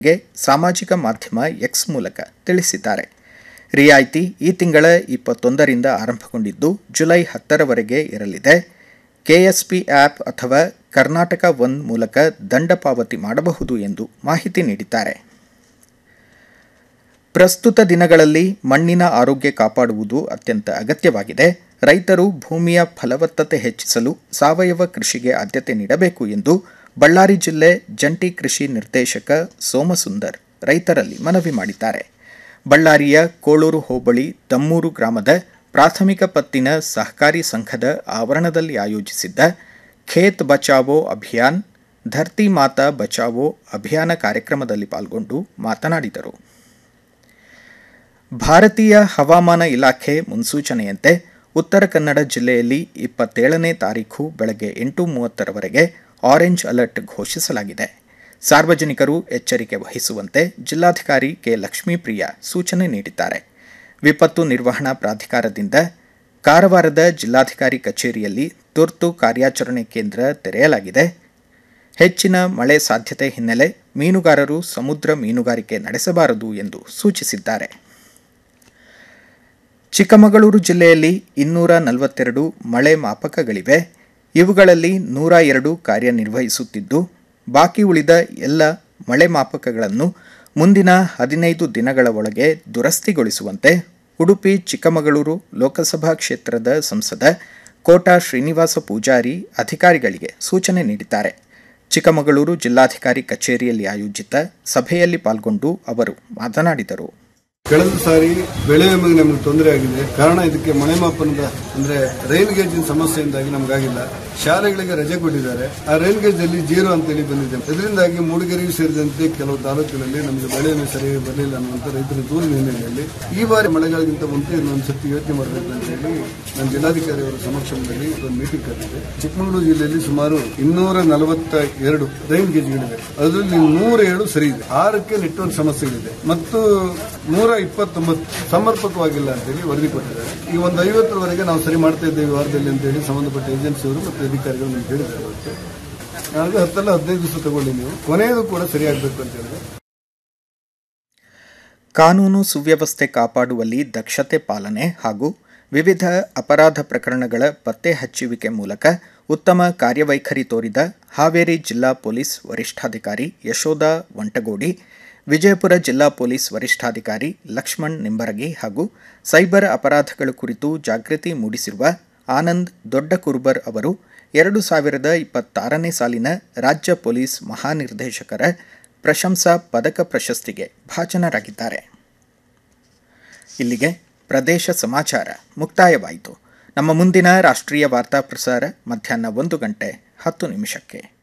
ಗೆ ಸಾಮಾಜಿಕ ಮಾಧ್ಯಮ ಎಕ್ಸ್ ಮೂಲಕ ತಿಳಿಸಿದ್ದಾರೆ ರಿಯಾಯಿತಿ ಈ ತಿಂಗಳ ಇಪ್ಪತ್ತೊಂದರಿಂದ ಆರಂಭಗೊಂಡಿದ್ದು ಜುಲೈ ಹತ್ತರವರೆಗೆ ಇರಲಿದೆ ಕೆಎಸ್ಪಿ ಆ್ಯಪ್ ಅಥವಾ ಕರ್ನಾಟಕ ಒನ್ ಮೂಲಕ ದಂಡ ಪಾವತಿ ಮಾಡಬಹುದು ಎಂದು ಮಾಹಿತಿ ನೀಡಿದ್ದಾರೆ ಪ್ರಸ್ತುತ ದಿನಗಳಲ್ಲಿ ಮಣ್ಣಿನ ಆರೋಗ್ಯ ಕಾಪಾಡುವುದು ಅತ್ಯಂತ ಅಗತ್ಯವಾಗಿದೆ ರೈತರು ಭೂಮಿಯ ಫಲವತ್ತತೆ ಹೆಚ್ಚಿಸಲು ಸಾವಯವ ಕೃಷಿಗೆ ಆದ್ಯತೆ ನೀಡಬೇಕು ಎಂದು ಬಳ್ಳಾರಿ ಜಿಲ್ಲೆ ಜಂಟಿ ಕೃಷಿ ನಿರ್ದೇಶಕ ಸೋಮಸುಂದರ್ ರೈತರಲ್ಲಿ ಮನವಿ ಮಾಡಿದ್ದಾರೆ ಬಳ್ಳಾರಿಯ ಕೋಳೂರು ಹೋಬಳಿ ತಮ್ಮೂರು ಗ್ರಾಮದ ಪ್ರಾಥಮಿಕ ಪತ್ತಿನ ಸಹಕಾರಿ ಸಂಘದ ಆವರಣದಲ್ಲಿ ಆಯೋಜಿಸಿದ್ದ ಖೇತ್ ಬಚಾವೋ ಅಭಿಯಾನ್ ಧರ್ತಿ ಮಾತಾ ಬಚಾವೋ ಅಭಿಯಾನ ಕಾರ್ಯಕ್ರಮದಲ್ಲಿ ಪಾಲ್ಗೊಂಡು ಮಾತನಾಡಿದರು ಭಾರತೀಯ ಹವಾಮಾನ ಇಲಾಖೆ ಮುನ್ಸೂಚನೆಯಂತೆ ಉತ್ತರ ಕನ್ನಡ ಜಿಲ್ಲೆಯಲ್ಲಿ ಇಪ್ಪತ್ತೇಳನೇ ತಾರೀಖು ಬೆಳಗ್ಗೆ ಎಂಟು ಮೂವತ್ತರವರೆಗೆ ಆರೆಂಜ್ ಅಲರ್ಟ್ ಘೋಷಿಸಲಾಗಿದೆ ಸಾರ್ವಜನಿಕರು ಎಚ್ಚರಿಕೆ ವಹಿಸುವಂತೆ ಜಿಲ್ಲಾಧಿಕಾರಿ ಕೆ ಲಕ್ಷ್ಮೀಪ್ರಿಯ ಸೂಚನೆ ನೀಡಿದ್ದಾರೆ ವಿಪತ್ತು ನಿರ್ವಹಣಾ ಪ್ರಾಧಿಕಾರದಿಂದ ಕಾರವಾರದ ಜಿಲ್ಲಾಧಿಕಾರಿ ಕಚೇರಿಯಲ್ಲಿ ತುರ್ತು ಕಾರ್ಯಾಚರಣೆ ಕೇಂದ್ರ ತೆರೆಯಲಾಗಿದೆ ಹೆಚ್ಚಿನ ಮಳೆ ಸಾಧ್ಯತೆ ಹಿನ್ನೆಲೆ ಮೀನುಗಾರರು ಸಮುದ್ರ ಮೀನುಗಾರಿಕೆ ನಡೆಸಬಾರದು ಎಂದು ಸೂಚಿಸಿದ್ದಾರೆ ಚಿಕ್ಕಮಗಳೂರು ಜಿಲ್ಲೆಯಲ್ಲಿ ಇನ್ನೂರ ನಲವತ್ತೆರಡು ಮಳೆ ಮಾಪಕಗಳಿವೆ ಇವುಗಳಲ್ಲಿ ನೂರ ಎರಡು ಕಾರ್ಯನಿರ್ವಹಿಸುತ್ತಿದ್ದು ಬಾಕಿ ಉಳಿದ ಎಲ್ಲ ಮಳೆ ಮಾಪಕಗಳನ್ನು ಮುಂದಿನ ಹದಿನೈದು ದಿನಗಳ ಒಳಗೆ ದುರಸ್ತಿಗೊಳಿಸುವಂತೆ ಉಡುಪಿ ಚಿಕ್ಕಮಗಳೂರು ಲೋಕಸಭಾ ಕ್ಷೇತ್ರದ ಸಂಸದ ಕೋಟಾ ಶ್ರೀನಿವಾಸ ಪೂಜಾರಿ ಅಧಿಕಾರಿಗಳಿಗೆ ಸೂಚನೆ ನೀಡಿದ್ದಾರೆ ಚಿಕ್ಕಮಗಳೂರು ಜಿಲ್ಲಾಧಿಕಾರಿ ಕಚೇರಿಯಲ್ಲಿ ಆಯೋಜಿತ ಸಭೆಯಲ್ಲಿ ಪಾಲ್ಗೊಂಡು ಅವರು ಮಾತನಾಡಿದರು ಕಳೆದ ಸಾರಿ ಬೆಳೆ ವಿಮೆಗೆ ನಮಗೆ ತೊಂದರೆ ಆಗಿದೆ ಕಾರಣ ಇದಕ್ಕೆ ಮಳೆ ಮಾಪನದ ಅಂದ್ರೆ ರೈನ್ ಗೇಜಿನ ಸಮಸ್ಯೆಯಿಂದಾಗಿ ನಮಗಾಗಿಲ್ಲ ಶಾಲೆಗಳಿಗೆ ರಜೆ ಕೊಟ್ಟಿದ್ದಾರೆ ಆ ರೈನ್ ಗೇಜ್ ಅಲ್ಲಿ ಜೀರೋ ಅಂತೇಳಿ ಬಂದಿದೆ ಇದರಿಂದಾಗಿ ಮೂಡಿಗೆರೆಯೂ ಸೇರಿದಂತೆ ಕೆಲವು ತಾಲೂಕುಗಳಲ್ಲಿ ನಮಗೆ ಬೆಳೆ ವಿಮೆ ಸರಿಯಾಗಿ ಬರಲಿಲ್ಲ ಅನ್ನುವಂಥ ರೈತರ ದೂರಿನ ಹಿನ್ನೆಲೆಯಲ್ಲಿ ಈ ಬಾರಿ ಮಳೆಗಾಲಕ್ಕಿಂತ ಮುಂಚೆ ಇನ್ನೊಂದು ಸತಿ ಯೋಚನೆ ಮಾಡಬೇಕು ಅಂತ ಹೇಳಿ ನಾನು ಜಿಲ್ಲಾಧಿಕಾರಿ ಅವರ ಸಮಕ್ಷಮದಲ್ಲಿ ಒಂದು ಮೀಟಿಂಗ್ ಕರೆದಿದೆ ಚಿಕ್ಕಮಗಳೂರು ಜಿಲ್ಲೆಯಲ್ಲಿ ಸುಮಾರು ಇನ್ನೂರ ನಲವತ್ತ ಎರಡು ರೈನ್ ಗೇಜ್ಗಳಿವೆ ಅದರಲ್ಲಿ ನೂರ ಏಳು ಸರಿ ಇದೆ ಆರಕ್ಕೆ ನೆಟ್ವರ್ಕ್ ಸಮಸ್ಯೆಗಳಿದೆ ಮತ್ತು ನೂರ ಇಪ್ಪತ್ತೊಂಬತ್ತು ಸಮರ್ಪಕವಾಗಿಲ್ಲ ಅಂತೇಳಿ ವರದಿ ಕೊಟ್ಟಿದ್ದಾರೆ ಈ ಒಂದು ಐವತ್ತರವರೆಗೆ ನಾವು ಸರಿ ಮಾಡ್ತಾ ಇದ್ದೇವೆ ವಾರದಲ್ಲಿ ಅಂತೇಳಿ ಸಂಬಂಧಪಟ್ಟ ಏಜೆನ್ಸಿಯವರು ಮತ್ತು ಅಧಿಕಾರಿಗಳು ನಮ್ಗೆ ಹೇಳಿದ್ದಾರೆ ಅವತ್ತು ನಾಳೆ ಹತ್ತಲ್ಲ ಹದಿನೈದು ದಿವಸ ತಗೊಳ್ಳಿ ನೀವು ಕೊನೆಯದು ಕೂಡ ಸರಿಯಾಗಬೇಕು ಅಂತ ಹೇಳಿದ್ರೆ ಕಾನೂನು ಸುವ್ಯವಸ್ಥೆ ಕಾಪಾಡುವಲ್ಲಿ ದಕ್ಷತೆ ಪಾಲನೆ ಹಾಗೂ ವಿವಿಧ ಅಪರಾಧ ಪ್ರಕರಣಗಳ ಪತ್ತೆ ಹಚ್ಚುವಿಕೆ ಮೂಲಕ ಉತ್ತಮ ಕಾರ್ಯವೈಖರಿ ತೋರಿದ ಹಾವೇರಿ ಜಿಲ್ಲಾ ಪೊಲೀಸ್ ವರಿಷ್ಠಾಧಿಕಾರಿ ಯಶೋಧ ವಂಟಗೋಡಿ ವಿಜಯಪುರ ಜಿಲ್ಲಾ ಪೊಲೀಸ್ ವರಿಷ್ಠಾಧಿಕಾರಿ ಲಕ್ಷ್ಮಣ್ ನಿಂಬರಗಿ ಹಾಗೂ ಸೈಬರ್ ಅಪರಾಧಗಳ ಕುರಿತು ಜಾಗೃತಿ ಮೂಡಿಸಿರುವ ಆನಂದ್ ದೊಡ್ಡ ಕುರುಬರ್ ಅವರು ಎರಡು ಸಾವಿರದ ಇಪ್ಪತ್ತಾರನೇ ಸಾಲಿನ ರಾಜ್ಯ ಪೊಲೀಸ್ ಮಹಾನಿರ್ದೇಶಕರ ಪ್ರಶಂಸಾ ಪದಕ ಪ್ರಶಸ್ತಿಗೆ ಭಾಜನರಾಗಿದ್ದಾರೆ ಇಲ್ಲಿಗೆ ಪ್ರದೇಶ ಸಮಾಚಾರ ಮುಕ್ತಾಯವಾಯಿತು ನಮ್ಮ ಮುಂದಿನ ರಾಷ್ಟ್ರೀಯ ವಾರ್ತಾ ಪ್ರಸಾರ ಮಧ್ಯಾಹ್ನ ಒಂದು ಗಂಟೆ ಹತ್ತು ನಿಮಿಷಕ್ಕೆ